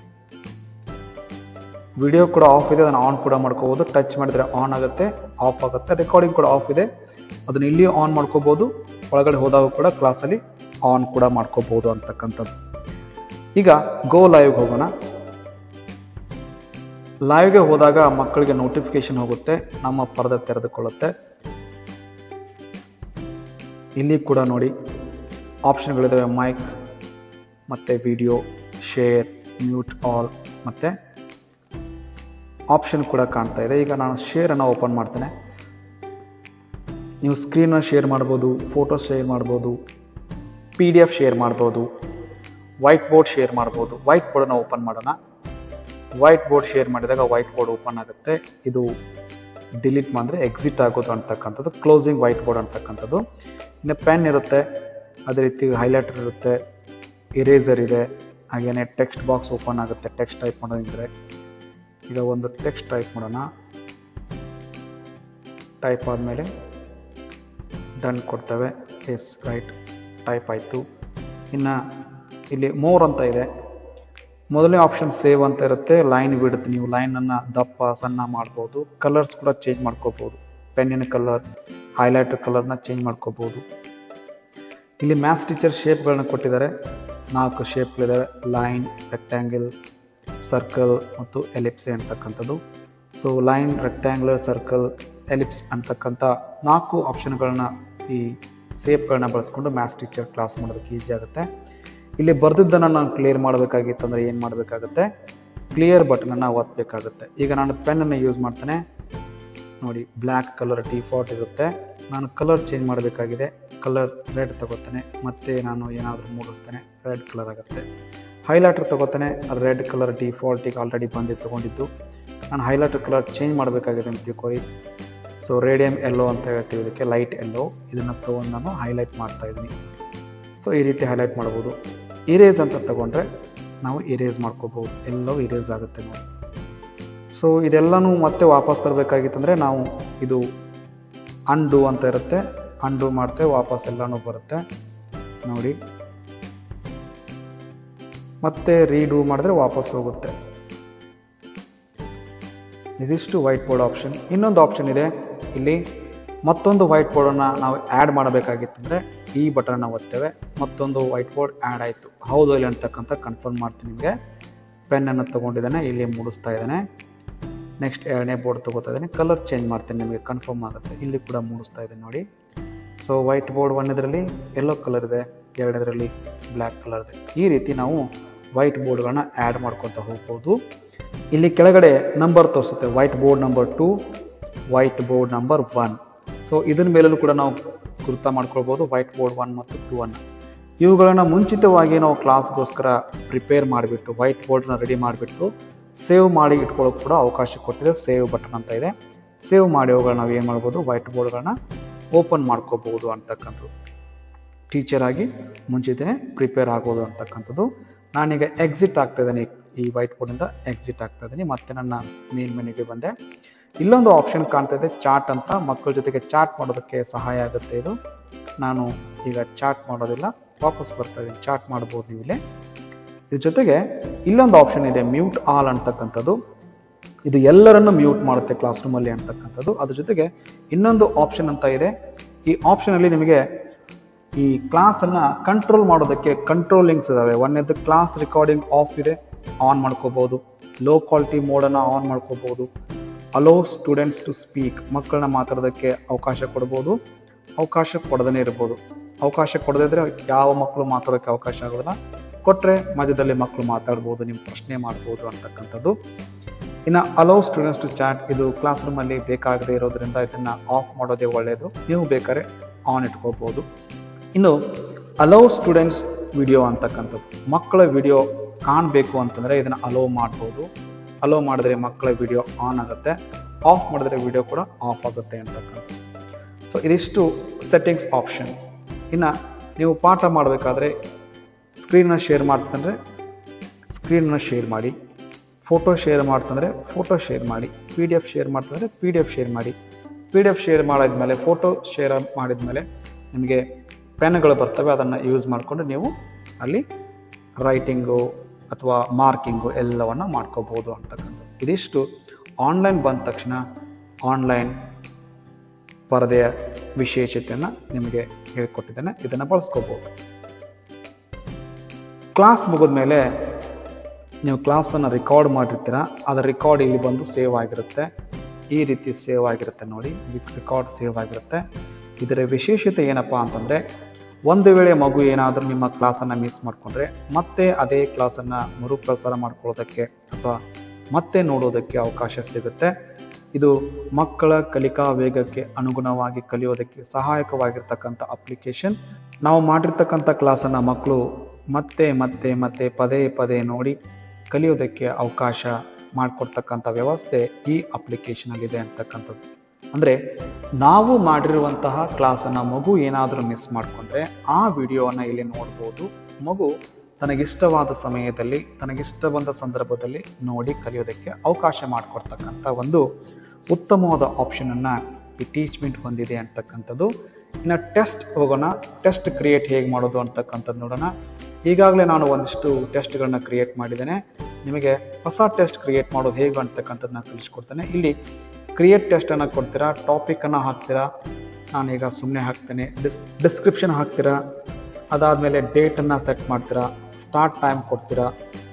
ವಿಡಿಯೋ ಕೂಡ ಆಫ್ ಇದೆ ಅದನ್ನು ಆನ್ ಕೂಡ ಮಾಡ್ಕೋಬೋದು ಟಚ್ ಮಾಡಿದರೆ ಆನ್ ಆಗುತ್ತೆ ಆಫ್ ಆಗುತ್ತೆ ರೆಕಾರ್ಡಿಂಗ್ ಕೂಡ ಆಫ್ ಇದೆ ಅದನ್ನು ಇಲ್ಲಿ ಆನ್ ಮಾಡ್ಕೋಬೋದು ಒಳಗಡೆ ಹೋದಾಗ ಕೂಡ ಕ್ಲಾಸಲ್ಲಿ ಆನ್ ಕೂಡ ಮಾಡ್ಕೋಬೋದು ಅಂತಕ್ಕಂಥದ್ದು ಈಗ ಗೋ ಲೈವ್ಗೆ ಹೋಗೋಣ ಲೈವ್ಗೆ ಹೋದಾಗ ಮಕ್ಕಳಿಗೆ ನೋಟಿಫಿಕೇಶನ್ ಹೋಗುತ್ತೆ ನಮ್ಮ ಪರದೆ ತೆರೆದುಕೊಳ್ಳುತ್ತೆ ಇಲ್ಲಿ ಕೂಡ ನೋಡಿ ಆಪ್ಷನ್ಗಳಿದ್ದಾವೆ ಮೈಕ್ ಮತ್ತು ವಿಡಿಯೋ ಶೇರ್ ಮ್ಯೂಟ್ ಆಲ್ ಮತ್ತು ಆಪ್ಷನ್ ಕೂಡ ಕಾಣ್ತಾ ಇದೆ ಈಗ ನಾನು ಶೇರನ್ನು ಓಪನ್ ಮಾಡ್ತೇನೆ ನೀವು ಸ್ಕ್ರೀನ್ನ ಶೇರ್ ಮಾಡ್ಬೋದು ಫೋಟೋಸ್ ಶೇರ್ ಮಾಡ್ಬೋದು ಪಿ ಡಿ ಎಫ್ ಶೇರ್ ಮಾಡ್ಬೋದು ವೈಟ್ ಬೋರ್ಡ್ ಶೇರ್ ಮಾಡ್ಬೋದು ವೈಟ್ ಬೋರ್ಡನ್ನು ಓಪನ್ ಮಾಡೋಣ ವೈಟ್ ಬೋರ್ಡ್ ಶೇರ್ ಮಾಡಿದಾಗ ವೈಟ್ ಬೋರ್ಡ್ ಓಪನ್ ಆಗುತ್ತೆ ಇದು ಡಿಲೀಟ್ ಮಾಡಿದ್ರೆ ಎಕ್ಸಿಟ್ ಆಗೋದು ಅಂತಕ್ಕಂಥದ್ದು ಕ್ಲೋಸಿಂಗ್ ವೈಟ್ ಬೋರ್ಡ್ ಅಂತಕ್ಕಂಥದ್ದು ಇನ್ನು ಪೆನ್ ಇರುತ್ತೆ ಅದೇ ರೀತಿ ಹೈಲೈಟರ್ ಇರುತ್ತೆ ಇರೇಸರ್ ಇದೆ ಹಾಗೆಯೇ ಟೆಕ್ಸ್ಟ್ ಬಾಕ್ಸ್ ಓಪನ್ ಆಗುತ್ತೆ ಟೆಕ್ಸ್ಟ್ ಟೈಪ್ ಮಾಡೋದಿದ್ರೆ ಈಗ ಒಂದು ಟೆಕ್ಸ್ಟ್ ಟೈಪ್ ಮಾಡೋಣ ಟೈಪ್ ಆದಮೇಲೆ ಡನ್ ಕೊಡ್ತೇವೆ ಎಸ್ ರೈಟ್ ಟೈಪ್ ಆಯಿತು ಇನ್ನು ಇಲ್ಲಿ ಮೋರ್ ಅಂತ ಇದೆ ಮೊದಲನೇ ಆಪ್ಷನ್ ಸೇವ್ ಅಂತ ಇರುತ್ತೆ ಲೈನ್ ಬಿಡುತ್ತೆ ನೀವು ಲೈನನ್ನು ದಪ್ಪ ಸಣ್ಣ ಮಾಡ್ಬೋದು ಕಲರ್ಸ್ ಕೂಡ ಚೇಂಜ್ ಮಾಡ್ಕೋಬೋದು ಪೆನ್ನಿನ ಕಲರ್ ಹೈಲೈಟರ್ ಕಲರ್ನ ಚೇಂಜ್ ಮಾಡ್ಕೋಬೋದು ಇಲ್ಲಿ ಮ್ಯಾಥ್ಸ್ ಟೀಚರ್ ಶೇಪ್ಗಳನ್ನ ಕೊಟ್ಟಿದ್ದಾರೆ ನಾಲ್ಕು ಶೇಪ್ಗಳಿದ್ದಾವೆ ಲೈನ್ ರೆಕ್ಟ್ಯಾಂಗಲ್ ಸರ್ಕಲ್ ಮತ್ತು ಎಲಿಪ್ಸೆ ಅಂತಕ್ಕಂಥದ್ದು so line rectangular circle ellipse ಅಂತಕ್ಕಂಥ ನಾಲ್ಕು ಆಪ್ಷನ್ಗಳನ್ನ ಈ ಸೇಪ್ಗಳನ್ನ ಬಳಸ್ಕೊಂಡು ಮ್ಯಾಥ್ಸ್ ಟೀಚರ್ ಕ್ಲಾಸ್ ಮಾಡೋದಕ್ಕೆ ಈಸಿ ಆಗುತ್ತೆ ಇಲ್ಲಿ ಬರೆದಿದ್ದನ್ನು ನಾನು ಕ್ಲಿಯರ್ ಮಾಡಬೇಕಾಗಿತ್ತು ಅಂದರೆ ಏನು ಮಾಡಬೇಕಾಗುತ್ತೆ ಕ್ಲಿಯರ್ ಬಟನನ್ನು ಒತ್ತಬೇಕಾಗುತ್ತೆ ಈಗ ನಾನು ಪೆನ್ನನ್ನು ಯೂಸ್ ಮಾಡ್ತೇನೆ ನೋಡಿ ಬ್ಲ್ಯಾಕ್ ಕಲರ್ ಡಿಫಾಲ್ಟ್ ಇರುತ್ತೆ ನಾನು ಕಲರ್ ಚೇಂಜ್ ಮಾಡಬೇಕಾಗಿದೆ ಕಲರ್ ರೆಡ್ ತಗೋತೇನೆ ಮತ್ತೆ ನಾನು ಏನಾದರೂ ಮೂಡಿಸ್ತೇನೆ ರೆಡ್ ಕಲರ್ ಆಗುತ್ತೆ ಹೈಲೈಟರ್ ತಗೋತೇನೆ ರೆಡ್ ಕಲರ್ ಡಿಫಾಲ್ಟಿಗೆ ಆಲ್ರೆಡಿ ಬಂದು ತೊಗೊಂಡಿದ್ದು ನಾನು ಹೈಲೈಟರ್ ಕಲರ್ ಚೇಂಜ್ ಮಾಡಬೇಕಾಗಿದೆ ಅಂತ ತಿಳ್ಕೊಳ್ಳಿ ಸೊ ರೇಡಿಯಂ ಎಲ್ಲೋ ಅಂತ ಹೇಳ್ತೀವಿ ಇದಕ್ಕೆ ಲೈಟ್ ಎಲ್ಲೋ ಇದನ್ನು ತೊಗೊಂಡು ನಾನು ಹೈಲೈಟ್ ಮಾಡ್ತಾ ಇದ್ದೀನಿ ಸೊ ಈ ರೀತಿ ಹೈಲೈಟ್ ಮಾಡ್ಬೋದು ಇರೇಸ್ ಅಂತ ತಗೊಂಡ್ರೆ ನಾವು ಇರೇಸ್ ಮಾಡ್ಕೋಬೋದು ಎಲ್ಲವೂ ಇರೇಸ್ ಆಗುತ್ತೆ ನೋಡಿ ಸೊ ಇದೆಲ್ಲನೂ ಮತ್ತೆ ವಾಪಸ್ ತರಬೇಕಾಗಿತ್ತಂದರೆ ನಾವು ಇದು ಅಂಡು ಅಂತ ಇರುತ್ತೆ ಅಂಡು ಮಾಡ್ತೇವೆ ವಾಪಸ್ ಎಲ್ಲನೂ ಬರುತ್ತೆ ನೋಡಿ ಮತ್ತೆ ರೀಡು ಮಾಡಿದ್ರೆ ವಾಪಸ್ ಹೋಗುತ್ತೆ ಇದಿಷ್ಟು ವೈಟ್ ಬೋರ್ಡ್ ಆಪ್ಷನ್ ಇನ್ನೊಂದು ಆಪ್ಷನ್ ಇದೆ ಇಲ್ಲಿ ಮತ್ತೊಂದು ವೈಟ್ ಬೋರ್ಡನ್ನು ನಾವು ಆ್ಯಡ್ ಮಾಡಬೇಕಾಗಿತ್ತಂದರೆ ಈ ಬಟನ್ನ ಒತ್ತೇವೆ ಮತ್ತೊಂದು ವೈಟ್ ಬೋರ್ಡ್ ಆ್ಯಡ್ ಆಯಿತು ಹೌದು ಇಲ್ಲ ಅಂತಕ್ಕಂಥ ಕನ್ಫರ್ಮ್ ಮಾಡ್ತೀನಿ ನಿಮಗೆ ಪೆನ್ನನ್ನು ತೊಗೊಂಡಿದ್ದಾನೆ ಇಲ್ಲಿ ಮೂಡಿಸ್ತಾ ಇದ್ದಾನೆ ನೆಕ್ಸ್ಟ್ ಎರಡನೇ ಬೋರ್ಡ್ ತೊಗೋತಾ ಇದ್ದೀನಿ ಕಲರ್ ಚೇಂಜ್ ಮಾಡ್ತೀನಿ ನಿಮಗೆ ಕನ್ಫರ್ಮ್ ಆಗುತ್ತೆ ಇಲ್ಲಿ ಕೂಡ ಮೂಡಿಸ್ತಾ ಇದ್ದೀನಿ ನೋಡಿ ಸೊ ವೈಟ್ ಬೋರ್ಡ್ ಒಂದರಲ್ಲಿ ಯೆಲ್ಲೋ ಕಲರ್ ಇದೆ ಎರಡನೇದರಲ್ಲಿ ಬ್ಲ್ಯಾಕ್ ಕಲರ್ ಇದೆ ಈ ರೀತಿ ನಾವು ವೈಟ್ ಬೋರ್ಡ್ಗಳನ್ನ ಆ್ಯಡ್ ಮಾಡ್ಕೊತಾ ಹೋಗ್ಬೋದು ಇಲ್ಲಿ ಕೆಳಗಡೆ ನಂಬರ್ ತೋರಿಸುತ್ತೆ white board number two white board number one so ಇದರ ಮೇಲೂ ಕೂಡ ನಾವು ಗುರುತ ಮಾಡ್ಕೊಳ್ಬೋದು ವೈಟ್ ಬೋರ್ಡ್ ಒನ್ ಮತ್ತು ಟೂ ಅನ್ನು ಇವುಗಳನ್ನು ಮುಂಚಿತವಾಗಿ ನಾವು ಕ್ಲಾಸ್ಗೋಸ್ಕರ ಪ್ರಿಪೇರ್ ಮಾಡಿಬಿಟ್ಟು ವೈಟ್ ಬೋರ್ಡ್ನ ರೆಡಿ ಮಾಡಿಬಿಟ್ಟು ಸೇವ್ ಮಾಡಿ ಇಟ್ಕೊಳ್ಳೋಕೆ ಕೂಡ ಅವಕಾಶ ಕೊಟ್ಟಿದೆ ಸೇವ್ ಬಟನ್ ಅಂತ ಇದೆ ಸೇವ್ ಮಾಡಿ ಅವುಗಳನ್ನ ನಾವು ಏನು ಮಾಡ್ಬೋದು ವೈಟ್ ಬೋರ್ಡ್ಗಳನ್ನ ಓಪನ್ ಮಾಡ್ಕೋಬಹುದು ಅಂತಕ್ಕಂಥದ್ದು ಟೀಚರ್ ಆಗಿ ಮುಂಚಿತನೇ ಪ್ರಿಪೇರ್ ಆಗೋದು ಅಂತಕ್ಕಂಥದ್ದು ನಾನೀಗ ಎಕ್ಸಿಟ್ ಆಗ್ತಾ ಇದ್ದೀನಿ ಈ ವೈಟ್ ಬೋರ್ಡಿಂದ ಎಕ್ಸಿಟ್ ಆಗ್ತಾ ಇದ್ದೀನಿ ಮತ್ತೆ ನನ್ನ ಮೇನ್ ಮೆನ್ಯೂಗೆ ಬಂದೆ ಇಲ್ಲೊಂದು ಆಪ್ಷನ್ ಕಾಣ್ತಾ ಇದೆ ಚಾಟ್ ಅಂತ ಮಕ್ಕಳ ಜೊತೆಗೆ ಚಾಟ್ ಮಾಡೋದಕ್ಕೆ ಸಹಾಯ ಆಗುತ್ತೆ ಇದು ನಾನು ಈಗ ಚಾಟ್ ಮಾಡೋದಿಲ್ಲ ವಾಪಸ್ ಬರ್ತಾ ಇದ್ದೀನಿ ಚಾಟ್ ಮಾಡ್ಬೋದು ನೀವು ಇಲ್ಲಿ ಇದ್ರ ಜೊತೆಗೆ ಇಲ್ಲೊಂದು ಆಪ್ಷನ್ ಇದೆ ಮ್ಯೂಟ್ ಆಲ್ ಅಂತಕ್ಕಂಥದ್ದು ಇದು ಎಲ್ಲರನ್ನು ಮ್ಯೂಟ್ ಮಾಡುತ್ತೆ ಕ್ಲಾಸ್ ರೂಮಲ್ಲಿ ಅಂತಕ್ಕಂಥದ್ದು ಅದ್ರ ಜೊತೆಗೆ ಇನ್ನೊಂದು ಆಪ್ಷನ್ ಅಂತ ಇದೆ ಈ ಆಪ್ಷನಲ್ಲಿ ನಿಮಗೆ ಈ ಕ್ಲಾಸನ್ನು ಕಂಟ್ರೋಲ್ ಮಾಡೋದಕ್ಕೆ ಕಂಟ್ರೋಲಿಂಗ್ಸ್ ಇದಾವೆ ಒಂದನೇದು ಕ್ಲಾಸ್ ರೆಕಾರ್ಡಿಂಗ್ ಆಫ್ ಇದೆ ಆನ್ ಮಾಡ್ಕೋಬಹುದು ಲೋ ಕ್ವಾಲಿಟಿ ಮೋಡನ್ನು ಆನ್ ಮಾಡ್ಕೋಬಹುದು ಅಲೋ ಸ್ಟೂಡೆಂಟ್ಸ್ ಟು ಸ್ಪೀಕ್ ಮಕ್ಕಳನ್ನ ಮಾತಾಡೋದಕ್ಕೆ ಅವಕಾಶ ಕೊಡ್ಬೋದು ಅವಕಾಶ ಕೊಡದೇ ಇರ್ಬೋದು ಅವಕಾಶ ಕೊಡದೇ ಇದ್ರೆ ಯಾವ ಮಕ್ಕಳು ಮಾತಾಡೋಕ್ಕೆ ಅವಕಾಶ ಆಗೋದಿಲ್ಲ ಕೊಟ್ಟರೆ ಮಧ್ಯದಲ್ಲಿ ಮಕ್ಕಳು ಮಾತಾಡ್ಬೋದು ನಿಮ್ಮ ಪ್ರಶ್ನೆ ಮಾಡ್ಬೋದು ಅಂತಕ್ಕಂಥದ್ದು ಇನ್ನು ಅಲೋ ಸ್ಟೂಡೆಂಟ್ಸ್ ಟು ಚಾಟ್ ಇದು ಕ್ಲಾಸ್ ರೂಮಲ್ಲಿ ಬೇಕಾಗದೇ ಇರೋದ್ರಿಂದ ಇದನ್ನು ಆಫ್ ಮಾಡೋದೇ ಒಳ್ಳೆಯದು ನೀವು ಬೇಕಾದ್ರೆ ಆನ್ ಇಟ್ಕೋಬೋದು ಇನ್ನು ಅಲೋ ಸ್ಟೂಡೆಂಟ್ಸ್ ವಿಡಿಯೋ ಅಂತಕ್ಕಂಥದ್ದು ಮಕ್ಕಳ ವಿಡಿಯೋ ಕಾಣಬೇಕು ಅಂತಂದರೆ ಇದನ್ನು ಅಲೋ ಮಾಡ್ಬೋದು ಅಲೋ ಮಾಡಿದ್ರೆ ಮಕ್ಕಳ ವಿಡಿಯೋ ಆನ್ ಆಗುತ್ತೆ ಆಫ್ ಮಾಡಿದ್ರೆ ವಿಡಿಯೋ ಕೂಡ ಆಫ್ ಆಗುತ್ತೆ ಅಂತಕ್ಕಂಥದ್ದು ಸೊ ಇದಿಷ್ಟು ಸೆಟ್ಟಿಂಗ್ಸ್ ಆಪ್ಷನ್ಸ್ ಇನ್ನು ನೀವು ಪಾಠ ಮಾಡಬೇಕಾದ್ರೆ ಸ್ಕ್ರೀನ್ನ ಶೇರ್ ಮಾಡ್ತಂದರೆ ಸ್ಕ್ರೀನ್ನ ಶೇರ್ ಮಾಡಿ ಫೋಟೋ ಶೇರ್ ಮಾಡ್ತಂದರೆ ಫೋಟೋ ಶೇರ್ ಮಾಡಿ ಪಿ ಡಿ ಎಫ್ ಶೇರ್ ಮಾಡ್ತಂದರೆ ಪಿ ಡಿ ಎಫ್ ಶೇರ್ ಮಾಡಿ ಪಿ ಡಿ ಎಫ್ ಶೇರ್ ಮಾಡಿದ್ಮೇಲೆ ಫೋಟೋ ಶೇರ್ ಮಾಡಿದ್ಮೇಲೆ ನಿಮಗೆ ಪೆನ್ಗಳು ಬರ್ತವೆ ಅದನ್ನು ಯೂಸ್ ಮಾಡಿಕೊಂಡು ನೀವು ಅಲ್ಲಿ ರೈಟಿಂಗು ಅಥವಾ ಮಾರ್ಕಿಂಗು ಎಲ್ಲವನ್ನು ಮಾಡ್ಕೋಬೋದು ಅಂತಕ್ಕಂಥದ್ದು ಇದಿಷ್ಟು ಆನ್ಲೈನ್ ಬಂದ ತಕ್ಷಣ ಆನ್ಲೈನ್ ಪರದೆಯ ವಿಶೇಷತೆಯನ್ನು ನಿಮಗೆ ಹೇಳಿಕೊಟ್ಟಿದ್ದೇನೆ ಇದನ್ನು ಬಳಸ್ಕೋಬೋದು ಕ್ಲಾಸ್ ಮುಗಿದ ಮೇಲೆ ನೀವು ಕ್ಲಾಸನ್ನು ರೆಕಾರ್ಡ್ ಮಾಡಿರ್ತೀರ ಅದರ ರೆಕಾರ್ಡ್ ಇಲ್ಲಿ ಬಂದು ಸೇವ್ ಆಗಿರುತ್ತೆ ಈ ರೀತಿ ಸೇವ್ ಆಗಿರುತ್ತೆ ನೋಡಿ ರೆಕಾರ್ಡ್ ಸೇವ್ ಆಗಿರುತ್ತೆ ಇದರ ವಿಶೇಷತೆ ಏನಪ್ಪ ಅಂತಂದರೆ ಒಂದು ವೇಳೆ ಮಗು ಏನಾದರೂ ನಿಮ್ಮ ಕ್ಲಾಸನ್ನು ಮಿಸ್ ಮಾಡಿಕೊಂಡ್ರೆ ಮತ್ತೆ ಅದೇ ಕ್ಲಾಸನ್ನು ಮರುಪ್ರಸಾರ ಮಾಡ್ಕೊಳ್ಳೋದಕ್ಕೆ ಅಥವಾ ಮತ್ತೆ ನೋಡೋದಕ್ಕೆ ಅವಕಾಶ ಸಿಗುತ್ತೆ ಇದು ಮಕ್ಕಳ ಕಲಿಕಾ ವೇಗಕ್ಕೆ ಅನುಗುಣವಾಗಿ ಕಲಿಯೋದಕ್ಕೆ ಸಹಾಯಕವಾಗಿರ್ತಕ್ಕಂಥ ಅಪ್ಲಿಕೇಶನ್ ನಾವು ಮಾಡಿರ್ತಕ್ಕಂಥ ಕ್ಲಾಸನ್ನು ಮಕ್ಕಳು ಮತ್ತೆ ಮತ್ತೆ ಮತ್ತೆ ಪದೇ ಪದೇ ನೋಡಿ ಕಲಿಯೋದಕ್ಕೆ ಅವಕಾಶ ಮಾಡಿಕೊಡ್ತಕ್ಕಂಥ ವ್ಯವಸ್ಥೆ ಈ ಅಪ್ಲಿಕೇಶನಲ್ಲಿದೆ ಅಂತಕ್ಕಂಥದ್ದು ಅಂದರೆ ನಾವು ಮಾಡಿರುವಂತಹ ಕ್ಲಾಸನ್ನು ಮಗು ಏನಾದರೂ ಮಿಸ್ ಮಾಡಿಕೊಂಡ್ರೆ ಆ ವಿಡಿಯೋವನ್ನು ಇಲ್ಲಿ ನೋಡ್ಬೋದು ಮಗು ತನಗಿಷ್ಟವಾದ ಸಮಯದಲ್ಲಿ ತನಗಿಷ್ಟ ಬಂದ ಸಂದರ್ಭದಲ್ಲಿ ನೋಡಿ ಕಲಿಯೋದಕ್ಕೆ ಅವಕಾಶ ಮಾಡಿಕೊಡ್ತಕ್ಕಂಥ ಒಂದು ಉತ್ತಮವಾದ ಆಪ್ಷನನ್ನು ಈ ಟೀಚ್ಮೆಂಟ್ ಹೊಂದಿದೆ ಅಂತಕ್ಕಂಥದ್ದು ಇನ್ನು ಟೆಸ್ಟ್ ಹೋಗೋಣ ಟೆಸ್ಟ್ ಕ್ರಿಯೇಟ್ ಹೇಗೆ ಮಾಡೋದು ಅಂತಕ್ಕಂಥದ್ದು ನೋಡೋಣ ಈಗಾಗಲೇ ನಾನು ಒಂದಿಷ್ಟು ಟೆಸ್ಟ್ಗಳನ್ನ ಕ್ರಿಯೇಟ್ ಮಾಡಿದ್ದೇನೆ ನಿಮಗೆ ಹೊಸ ಟೆಸ್ಟ್ ಕ್ರಿಯೇಟ್ ಮಾಡೋದು ಹೇಗೆ ಅಂತಕ್ಕಂಥದ್ದನ್ನ ಕಲಿಸ್ಕೊಡ್ತೇನೆ ಇಲ್ಲಿ ಕ್ರಿಯೇಟ್ ಟೆಸ್ಟನ್ನು ಕೊಡ್ತೀರಾ ಟಾಪಿಕನ್ನು ಹಾಕ್ತೀರಾ ನಾನೀಗ ಸುಮ್ಮನೆ ಹಾಕ್ತೇನೆ ಡಿಸ್ ಡಿಸ್ಕ್ರಿಪ್ಷನ್ ಹಾಕ್ತೀರಾ ಅದಾದಮೇಲೆ ಡೇಟನ್ನು ಸೆಟ್ ಮಾಡ್ತೀರಾ ಸ್ಟಾರ್ಟ್ ಟೈಮ್ ಕೊಡ್ತೀರಾ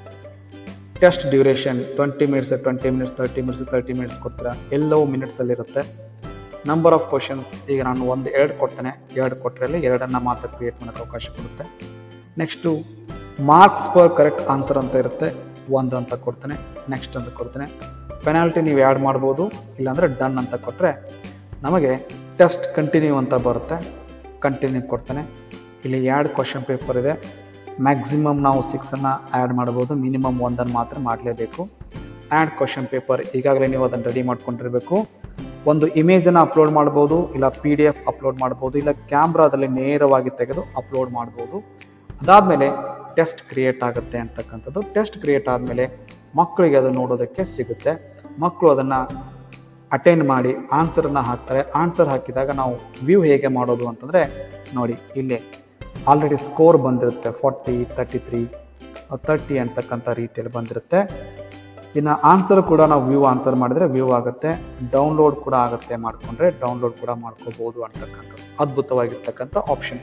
test duration twenty minutes twenty minutes thirty minutes thirty minutes ಕೊಡ್ತೀರಾ ಎಲ್ಲವೂ ಮಿನಿಟ್ಸಲ್ಲಿರುತ್ತೆ ನಂಬರ್ ಆಫ್ ಕ್ವಶನ್ಸ್ ಈಗ ನಾನು ಒಂದು ಎರಡು ಕೊಡ್ತೇನೆ ಎರಡು ಕೊಟ್ಟರಲ್ಲಿ ಎರಡನ್ನು ಮಾತ್ರ ಕ್ರಿಯೇಟ್ ಮಾಡೋಕ್ಕೆ ಅವಕಾಶ ಕೊಡುತ್ತೆ next marks per correct answer ಅಂತ ಇರುತ್ತೆ ಒಂದು ಅಂತ ಕೊಡ್ತೇನೆ ನೆಕ್ಸ್ಟ್ ಅಂತ ಕೊಡ್ತೇನೆ ಪೆನಾಲ್ಟಿ ನೀವು ಆ್ಯಡ್ ಮಾಡ್ಬೋದು ಇಲ್ಲಾಂದರೆ ಡನ್ ಅಂತ ಕೊಟ್ಟರೆ ನಮಗೆ ಟೆಸ್ಟ್ ಕಂಟಿನ್ಯೂ ಅಂತ ಬರುತ್ತೆ ಕಂಟಿನ್ಯೂ ಕೊಡ್ತೇನೆ ಇಲ್ಲಿ ಎರಡು ಕ್ವಶನ್ ಪೇಪರ್ ಇದೆ ಮ್ಯಾಕ್ಸಿಮಮ್ ನಾವು ಸಿಕ್ಸನ್ನು ಆ್ಯಡ್ ಮಾಡ್ಬೋದು ಮಿನಿಮಮ್ ಒಂದನ್ನು ಮಾತ್ರ ಮಾಡಲೇಬೇಕು ಆ್ಯಡ್ ಕ್ವಶನ್ ಪೇಪರ್ ಈಗಾಗಲೇ ನೀವು ಅದನ್ನು ರೆಡಿ ಮಾಡ್ಕೊಂಡಿರಬೇಕು ಒಂದು ಇಮೇಜನ್ನು ಅಪ್ಲೋಡ್ ಮಾಡ್ಬೋದು ಇಲ್ಲ ಪಿ ಡಿ ಎಫ್ ಅಪ್ಲೋಡ್ ಮಾಡ್ಬೋದು ಇಲ್ಲ ಕ್ಯಾಮ್ರಾದಲ್ಲಿ ನೇರವಾಗಿ ತೆಗೆದು ಅಪ್ಲೋಡ್ ಮಾಡ್ಬೋದು ಅದಾದಮೇಲೆ ಟೆಸ್ಟ್ ಕ್ರಿಯೇಟ್ ಆಗುತ್ತೆ ಅಂತಕ್ಕಂಥದ್ದು ಟೆಸ್ಟ್ ಕ್ರಿಯೇಟ್ ಆದಮೇಲೆ ಮಕ್ಕಳಿಗೆ ಅದು ನೋಡೋದಕ್ಕೆ ಸಿಗುತ್ತೆ ಮಕ್ಕಳು ಅದನ್ನು ಅಟೆಂಡ್ ಮಾಡಿ ಆನ್ಸರನ್ನು ಹಾಕ್ತಾರೆ ಆನ್ಸರ್ ಹಾಕಿದಾಗ ನಾವು ವ್ಯೂ ಹೇಗೆ ಮಾಡೋದು ಅಂತಂದರೆ ನೋಡಿ ಇಲ್ಲಿ ಆಲ್ರೆಡಿ ಸ್ಕೋರ್ ಬಂದಿರುತ್ತೆ ಫಾರ್ಟಿ ತರ್ಟಿ ತ್ರೀ ತರ್ಟಿ ಅಂತಕ್ಕಂಥ ರೀತಿಯಲ್ಲಿ ಬಂದಿರುತ್ತೆ ಇನ್ನು ಆನ್ಸರ್ ಕೂಡ ನಾವು ವ್ಯೂ ಆನ್ಸರ್ ಮಾಡಿದ್ರೆ ವ್ಯೂ ಆಗುತ್ತೆ ಡೌನ್ಲೋಡ್ ಕೂಡ ಆಗುತ್ತೆ ಮಾಡ್ಕೊಂಡ್ರೆ ಡೌನ್ಲೋಡ್ ಕೂಡ ಮಾಡ್ಕೋಬಹುದು ಅಂತಕ್ಕಂಥದ್ದು ಅದ್ಭುತವಾಗಿರ್ತಕ್ಕಂಥ ಆಪ್ಷನ್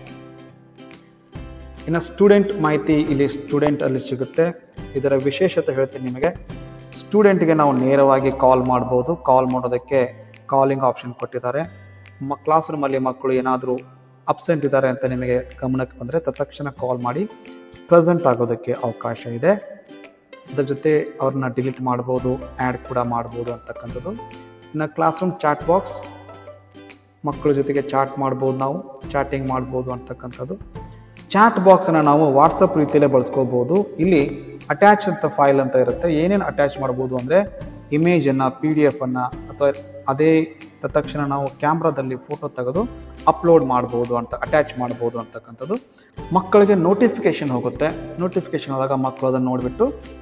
ಇನ್ನು ಸ್ಟೂಡೆಂಟ್ ಮಾಹಿತಿ ಇಲ್ಲಿ ಸ್ಟೂಡೆಂಟ್ ಅಲ್ಲಿ ಸಿಗುತ್ತೆ ಇದರ ವಿಶೇಷತೆ ಹೇಳ್ತೀನಿ ನಿಮಗೆ ಸ್ಟೂಡೆಂಟ್ಗೆ ನಾವು ನೇರವಾಗಿ ಕಾಲ್ ಮಾಡ್ಬೋದು ಕಾಲ್ ಮಾಡೋದಕ್ಕೆ ಕಾಲಿಂಗ್ ಆಪ್ಷನ್ ಕೊಟ್ಟಿದ್ದಾರೆ ಮ ಕ್ಲಾಸ್ ರೂಮಲ್ಲಿ ಮಕ್ಕಳು ಏನಾದರೂ ಅಬ್ಸೆಂಟ್ ಇದ್ದಾರೆ ಅಂತ ನಿಮಗೆ ಗಮನಕ್ಕೆ ಬಂದರೆ ತತ್ಕ್ಷಣ ಕಾಲ್ ಮಾಡಿ ಪ್ರೆಸೆಂಟ್ ಆಗೋದಕ್ಕೆ ಅವಕಾಶ ಇದೆ ಅದ್ರ ಜೊತೆ ಅವ್ರನ್ನ ಡಿಲೀಟ್ ಮಾಡ್ಬೋದು ಆ್ಯಡ್ ಕೂಡ ಮಾಡ್ಬೋದು ಅಂತಕ್ಕಂಥದ್ದು ಇನ್ನು ಕ್ಲಾಸ್ ರೂಮ್ ಚಾಟ್ ಬಾಕ್ಸ್ ಮಕ್ಕಳ ಜೊತೆಗೆ ಚಾಟ್ ಮಾಡ್ಬೋದು ನಾವು ಚಾಟಿಂಗ್ ಮಾಡ್ಬೋದು ಅಂತಕ್ಕಂಥದ್ದು ಚಾಟ್ ಬಾಕ್ಸನ್ನು ನಾವು ವಾಟ್ಸಪ್ ರೀತಿಯಲ್ಲೇ ಬಳಸ್ಕೋಬೋದು ಇಲ್ಲಿ ಅಟ್ಯಾಚ್ ಅಂತ ಫೈಲ್ ಅಂತ ಇರುತ್ತೆ ಏನೇನು ಅಟ್ಯಾಚ್ ಮಾಡ್ಬೋದು ಅಂದರೆ ಇಮೇಜನ್ನು ಪಿ ಡಿ ಎಫನ್ನು ಅಥವಾ ಅದೇ ತಕ್ಷಣ ನಾವು ಕ್ಯಾಮ್ರಾದಲ್ಲಿ ಫೋಟೋ ತೆಗೆದು ಅಪ್ಲೋಡ್ ಮಾಡ್ಬೋದು ಅಂತ ಅಟ್ಯಾಚ್ ಮಾಡ್ಬೋದು ಅಂತಕ್ಕಂಥದ್ದು ಮಕ್ಕಳಿಗೆ ನೋಟಿಫಿಕೇಶನ್ ಹೋಗುತ್ತೆ ನೋಟಿಫಿಕೇಶನ್ ಹೋದಾಗ ಮಕ್ಕಳು ಅದನ್ನು ನೋಡಿಬಿಟ್ಟು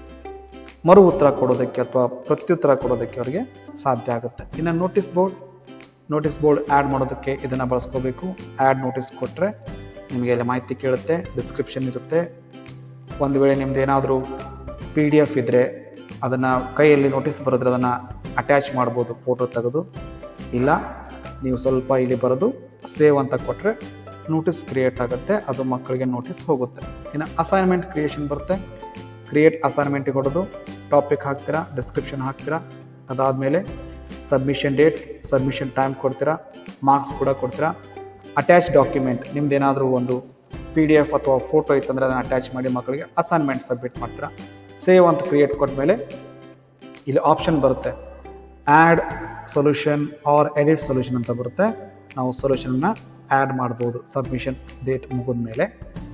ಮರು ಉತ್ತರ ಕೊಡೋದಕ್ಕೆ ಅಥವಾ ಪ್ರತ್ಯುತ್ತರ ಕೊಡೋದಕ್ಕೆ ಅವರಿಗೆ ಸಾಧ್ಯ ಆಗುತ್ತೆ ಇನ್ನು notice board notice board add ಮಾಡೋದಕ್ಕೆ ಇದನ್ನು ಬಳಸ್ಕೋಬೇಕು ಆ್ಯಡ್ ನೋಟಿಸ್ ಕೊಟ್ಟರೆ ನಿಮಗೆ ಅಲ್ಲಿ ಮಾಹಿತಿ ಕೇಳುತ್ತೆ ಡಿಸ್ಕ್ರಿಪ್ಷನ್ ಇರುತ್ತೆ ಒಂದು ವೇಳೆ ನಿಮ್ದು ಏನಾದರೂ ಪಿ ಡಿ ಎಫ್ ಇದ್ದರೆ ಅದನ್ನು ಕೈಯಲ್ಲಿ ನೋಟಿಸ್ ಬರೆದ್ರೆ ಅದನ್ನು ಅಟ್ಯಾಚ್ ಮಾಡ್ಬೋದು ಫೋಟೋ ತೆಗೆದು ಇಲ್ಲ ನೀವು ಸ್ವಲ್ಪ ಇಲ್ಲಿ ಬರೆದು ಸೇವ್ ಅಂತ ಕೊಟ್ಟರೆ ನೋಟಿಸ್ ಕ್ರಿಯೇಟ್ ಆಗುತ್ತೆ ಅದು ಮಕ್ಕಳಿಗೆ ನೋಟಿಸ್ ಹೋಗುತ್ತೆ ಇನ್ನು ಅಸೈನ್ಮೆಂಟ್ ಕ್ರಿಯೇಷನ್ ಬರುತ್ತೆ ಕ್ರಿಯೇಟ್ ಅಸೈನ್ಮೆಂಟ್ ಕೊಡೋದು ಟಾಪಿಕ್ ಹಾಕ್ತೀರಾ ಡಿಸ್ಕ್ರಿಪ್ಷನ್ ಹಾಕ್ತೀರಾ ಅದಾದಮೇಲೆ ಸಬ್ಮಿಷನ್ ಡೇಟ್ ಸಬ್ಮಿಷನ್ ಟೈಮ್ ಕೊಡ್ತೀರಾ ಮಾರ್ಕ್ಸ್ ಕೂಡ ಕೊಡ್ತೀರಾ ಅಟ್ಯಾಚ್ ಡಾಕ್ಯುಮೆಂಟ್ ನಿಮ್ದು ಏನಾದರೂ ಒಂದು ಪಿ ಡಿ ಎಫ್ ಅಥವಾ ಫೋಟೋ ಇತ್ತಂದರೆ ಅದನ್ನು ಅಟ್ಯಾಚ್ ಮಾಡಿ ಮಕ್ಕಳಿಗೆ ಅಸೈನ್ಮೆಂಟ್ ಸಬ್ಮಿಟ್ ಮಾಡ್ತೀರಾ ಸೇವ್ ಅಂತ ಕ್ರಿಯೇಟ್ ಕೊಟ್ಮೇಲೆ ಇಲ್ಲಿ ಆಪ್ಷನ್ ಬರುತ್ತೆ add solution or edit solution ಅಂತ ಬರುತ್ತೆ ನಾವು ಸೊಲ್ಯೂಷನ್ನ ಆ್ಯಡ್ ಮಾಡ್ಬೋದು ಸಬ್ಮಿಷನ್ ಡೇಟ್ ಮುಗಿದ ಮೇಲೆ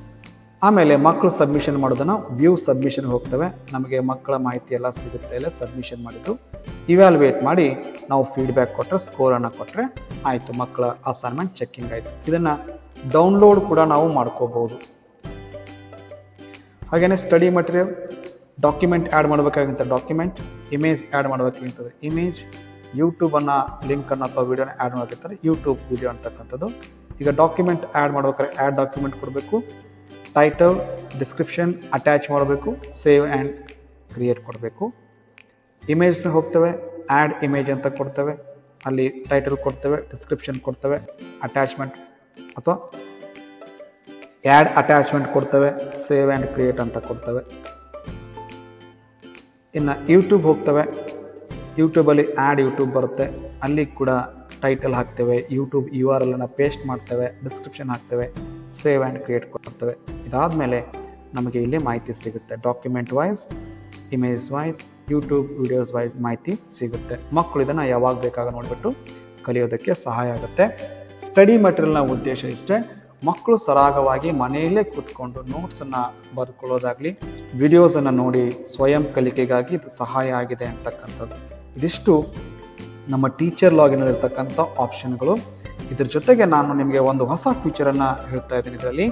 ಆಮೇಲೆ ಮಕ್ಕಳು ಸಬ್ಮಿಷನ್ ಮಾಡೋದನ್ನು ವ್ಯೂ ಸಬ್ಮಿಷನ್ ಹೋಗ್ತವೆ ನಮಗೆ ಮಕ್ಕಳ ಮಾಹಿತಿ ಎಲ್ಲ ಸಿಗುತ್ತೆ ಇಲ್ಲ ಸಬ್ಮಿಷನ್ ಮಾಡಿದ್ದು ಇವ್ಯಾಲ್ಯುವೇಟ್ ಮಾಡಿ ನಾವು ಫೀಡ್ಬ್ಯಾಕ್ ಕೊಟ್ಟರೆ ಸ್ಕೋರನ್ನು ಕೊಟ್ಟರೆ ಆಯಿತು ಮಕ್ಕಳ ಅಸೈನ್ಮೆಂಟ್ ಚೆಕ್ಕಿಂಗ್ ಆಯಿತು ಇದನ್ನು ಡೌನ್ಲೋಡ್ ಕೂಡ ನಾವು ಮಾಡ್ಕೋಬೋದು ಹಾಗೆಯೇ ಸ್ಟಡಿ ಮಟೀರಿಯಲ್ ಡಾಕ್ಯುಮೆಂಟ್ ಆ್ಯಡ್ ಮಾಡಬೇಕಾಗಿಂತ ಡಾಕ್ಯುಮೆಂಟ್ ಇಮೇಜ್ ಆ್ಯಡ್ ಮಾಡಬೇಕಾಗಿರ್ತದೆ ಇಮೇಜ್ ಯೂಟ್ಯೂಬನ್ನು ಲಿಂಕನ್ನು ಅಥವಾ ವೀಡಿಯೋನ ಆ್ಯಡ್ ಮಾಡಬೇಕಿರ್ತಾರೆ ಯೂಟ್ಯೂಬ್ ವೀಡಿಯೋ ಅಂತಕ್ಕಂಥದ್ದು ಈಗ ಡಾಕ್ಯುಮೆಂಟ್ ಆ್ಯಡ್ ಮಾಡ್ಬೇಕಾದ್ರೆ ಆ್ಯಡ್ ಡಾಕ್ಯುಮೆಂಟ್ ಕೊಡಬೇಕು ಟೈಟಲ್ ಡಿಸ್ಕ್ರಿಪ್ಷನ್ ಅಟ್ಯಾಚ್ ಮಾಡಬೇಕು ಸೇವ್ ಆ್ಯಂಡ್ ಕ್ರಿಯೇಟ್ ಕೊಡಬೇಕು ಇಮೇಜ್ನ ಹೋಗ್ತೇವೆ ಆ್ಯಡ್ ಇಮೇಜ್ ಅಂತ ಕೊಡ್ತೇವೆ ಅಲ್ಲಿ ಟೈಟಲ್ ಕೊಡ್ತೇವೆ ಡಿಸ್ಕ್ರಿಪ್ಷನ್ ಕೊಡ್ತೇವೆ ಅಟ್ಯಾಚ್ಮೆಂಟ್ ಅಥವಾ ಆ್ಯಡ್ ಅಟ್ಯಾಚ್ಮೆಂಟ್ ಕೊಡ್ತೇವೆ ಸೇವ್ ಆ್ಯಂಡ್ ಕ್ರಿಯೇಟ್ ಅಂತ ಕೊಡ್ತೇವೆ ಇನ್ನು ಯೂಟ್ಯೂಬ್ ಹೋಗ್ತವೆ ಯೂಟ್ಯೂಬಲ್ಲಿ ಆ್ಯಡ್ ಯೂಟ್ಯೂಬ್ ಬರುತ್ತೆ ಅಲ್ಲಿ ಕೂಡ ಟೈಟಲ್ ಹಾಕ್ತೇವೆ ಯೂಟ್ಯೂಬ್ ಯು ಆರ್ ಎಲ್ ಅನ್ನು ಪೇಸ್ಟ್ ಮಾಡ್ತೇವೆ ಡಿಸ್ಕ್ರಿಪ್ಷನ್ ಹಾಕ್ತೇವೆ ಸೇವ್ ಆ್ಯಂಡ್ ಕ್ರಿಯೇಟ್ ಕೊಡ್ತೇವೆ ಇದಾದಮೇಲೆ ನಮಗೆ ಇಲ್ಲಿ ಮಾಹಿತಿ ಸಿಗುತ್ತೆ document wise image wise YouTube videos wise ಮಾಹಿತಿ ಸಿಗುತ್ತೆ ಮಕ್ಕಳು ಇದನ್ನು ಯಾವಾಗ ಬೇಕಾಗ ನೋಡಿಬಿಟ್ಟು ಕಲಿಯೋದಕ್ಕೆ ಸಹಾಯ ಆಗುತ್ತೆ ಸ್ಟಡಿ ಮಟೀರಿಯಲ್ನ ಉದ್ದೇಶ ಇಷ್ಟೇ ಮಕ್ಕಳು ಸರಾಗವಾಗಿ ಮನೆಯಲ್ಲೇ ಕೂತ್ಕೊಂಡು ನೋಟ್ಸನ್ನು ಬರ್ಕೊಳ್ಳೋದಾಗಲಿ ವಿಡಿಯೋಸನ್ನು ನೋಡಿ ಸ್ವಯಂ ಕಲಿಕೆಗಾಗಿ ಇದು ಸಹಾಯ ಆಗಿದೆ ಅಂತಕ್ಕಂಥದ್ದು ಇದಿಷ್ಟು ನಮ್ಮ ಟೀಚರ್ ಲಾಗಿನ್ ಇರತಕ್ಕಂಥ ಆಪ್ಷನ್ಗಳು ಇದ್ರ ಜೊತೆಗೆ ನಾನು ನಿಮಗೆ ಒಂದು ಹೊಸ ಫೀಚರನ್ನು ಹೇಳ್ತಾ ಇದ್ದೀನಿ ಇದರಲ್ಲಿ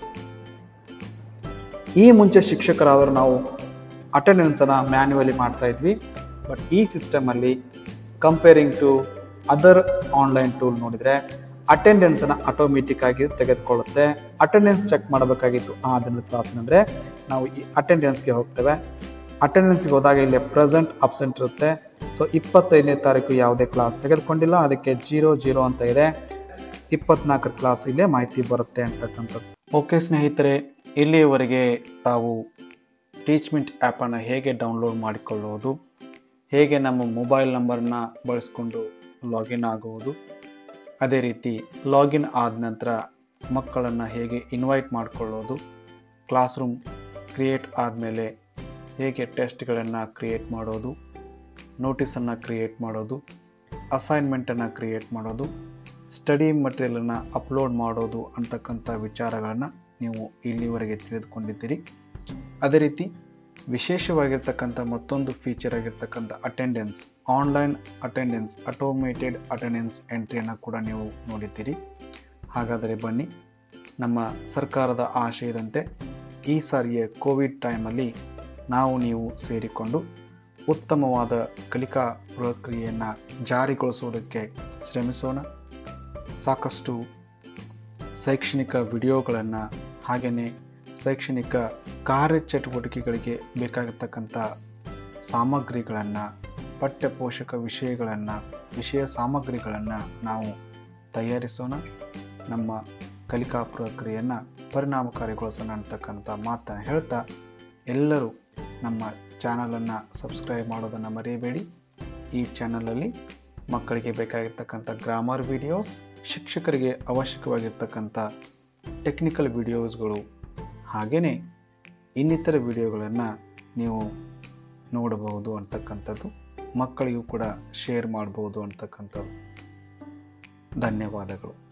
ಈ ಮುಂಚೆ ಶಿಕ್ಷಕರಾದರೂ ನಾವು ಅಟೆಂಡೆನ್ಸನ್ನು ಮ್ಯಾನ್ಯುವಲಿ ಮಾಡ್ತಾ ಇದ್ವಿ ಬಟ್ ಈ ಸಿಸ್ಟಮಲ್ಲಿ comparing to other online tool ನೋಡಿದರೆ ಅಟೆಂಡೆನ್ಸನ್ನು ಆಟೋಮೆಟಿಕ್ ಆಗಿ ತೆಗೆದುಕೊಳ್ಳುತ್ತೆ ಅಟೆಂಡೆನ್ಸ್ ಚೆಕ್ ಮಾಡಬೇಕಾಗಿತ್ತು ಆ ದಿನದ ಕ್ಲಾಸ್ನಂದರೆ ನಾವು ಈ ಅಟೆಂಡೆನ್ಸ್ಗೆ ಹೋಗ್ತೇವೆ ಅಟೆಂಡೆನ್ಸ್ಗೆ ಹೋದಾಗ ಇಲ್ಲಿ ಪ್ರೆಸೆಂಟ್ ಅಬ್ಸೆಂಟ್ ಇರುತ್ತೆ ಸೊ ಇಪ್ಪತ್ತೈದನೇ ತಾರೀಕು ಯಾವುದೇ ಕ್ಲಾಸ್ ತೆಗೆದುಕೊಂಡಿಲ್ಲ ಅದಕ್ಕೆ ಜೀರೋ ಜೀರೋ ಅಂತ ಇದೆ ಇಪ್ಪತ್ನಾಲ್ಕರ ಕ್ಲಾಸ್ ಇಲ್ಲೇ ಮಾಹಿತಿ ಬರುತ್ತೆ ಅಂತಕ್ಕಂಥದ್ದು ಓಕೆ ಸ್ನೇಹಿತರೆ ಇಲ್ಲಿಯವರೆಗೆ ತಾವು ಟೀಚ್ಮೆಂಟ್ ಆ್ಯಪನ್ನು ಹೇಗೆ ಡೌನ್ಲೋಡ್ ಮಾಡಿಕೊಳ್ಳುವುದು ಹೇಗೆ ನಮ್ಮ ಮೊಬೈಲ್ ನಂಬರನ್ನ ಬಳಸ್ಕೊಂಡು ಲಾಗಿನ್ ಆಗುವುದು ಅದೇ ರೀತಿ ಲಾಗಿನ್ ಆದ ನಂತರ ಮಕ್ಕಳನ್ನು ಹೇಗೆ ಇನ್ವೈಟ್ ಮಾಡಿಕೊಳ್ಳೋದು ಕ್ಲಾಸ್ ರೂಮ್ ಕ್ರಿಯೇಟ್ ಆದಮೇಲೆ ಹೇಗೆ ಟೆಸ್ಟ್ಗಳನ್ನು ಕ್ರಿಯೇಟ್ ಮಾಡೋದು ನೋಟಿಸನ್ನು ಕ್ರಿಯೇಟ್ ಮಾಡೋದು ಅಸೈನ್ಮೆಂಟನ್ನು ಕ್ರಿಯೇಟ್ ಮಾಡೋದು ಸ್ಟಡಿ ಮಟೀರಿಯಲನ್ನು ಅಪ್ಲೋಡ್ ಮಾಡೋದು ಅಂತಕ್ಕಂಥ ವಿಚಾರಗಳನ್ನು ನೀವು ಇಲ್ಲಿವರೆಗೆ ತಿಳಿದುಕೊಂಡಿದ್ದೀರಿ ಅದೇ ರೀತಿ ವಿಶೇಷವಾಗಿರ್ತಕ್ಕಂಥ ಮತ್ತೊಂದು ಫೀಚರ್ ಆಗಿರ್ತಕ್ಕಂಥ attendance online attendance automated attendance ಎಂಟ್ರಿಯನ್ನು ಕೂಡ ನೀವು ನೋಡಿದ್ದೀರಿ ಹಾಗಾದರೆ ಬನ್ನಿ ನಮ್ಮ ಸರ್ಕಾರದ ಆಶಯದಂತೆ ಈ ಸಾರಿಯ ಕೋವಿಡ್ ಟೈಮಲ್ಲಿ ನಾವು ನೀವು ಸೇರಿಕೊಂಡು ಉತ್ತಮವಾದ ಕಲಿಕಾ ಪ್ರಕ್ರಿಯೆಯನ್ನು ಜಾರಿಗೊಳಿಸುವುದಕ್ಕೆ ಶ್ರಮಿಸೋಣ ಸಾಕಷ್ಟು ಶೈಕ್ಷಣಿಕ ವಿಡಿಯೋಗಳನ್ನು ಹಾಗೆಯೇ ಶೈಕ್ಷಣಿಕ ಕಾರ್ಯಚಟುವಟಿಕೆಗಳಿಗೆ ಬೇಕಾಗಿರ್ತಕ್ಕಂಥ ಸಾಮಗ್ರಿಗಳನ್ನು ಪಠ್ಯ ಪೋಷಕ ವಿಷಯಗಳನ್ನು ವಿಷಯ ಸಾಮಗ್ರಿಗಳನ್ನು ನಾವು ತಯಾರಿಸೋಣ ನಮ್ಮ ಕಲಿಕಾ ಪ್ರಕ್ರಿಯೆಯನ್ನು ಪರಿಣಾಮಕಾರಿಗೊಳಿಸೋಣ ಅಂತಕ್ಕಂಥ ಮಾತನ್ನು ಹೇಳ್ತಾ ಎಲ್ಲರೂ ನಮ್ಮ ಚಾನಲನ್ನು ಸಬ್ಸ್ಕ್ರೈಬ್ ಮಾಡೋದನ್ನು ಮರೆಯಬೇಡಿ ಈ ಚಾನಲಲ್ಲಿ ಮಕ್ಕಳಿಗೆ ಬೇಕಾಗಿರ್ತಕ್ಕಂಥ ಗ್ರಾಮರ್ ವಿಡಿಯೋಸ್ ಶಿಕ್ಷಕರಿಗೆ ಅವಶ್ಯಕವಾಗಿರ್ತಕ್ಕಂಥ ಟೆಕ್ನಿಕಲ್ ವಿಡಿಯೋಸ್ಗಳು ಹಾಗೆಯೇ ಇನ್ನಿತರ ವಿಡಿಯೋಗಳನ್ನು ನೀವು ನೋಡಬಹುದು ಅಂತಕ್ಕಂಥದ್ದು ಮಕ್ಕಳಿಗೂ ಕೂಡ ಶೇರ್ ಮಾಡ್ಬೋದು ಅಂತಕ್ಕಂಥದ್ದು ಧನ್ಯವಾದಗಳು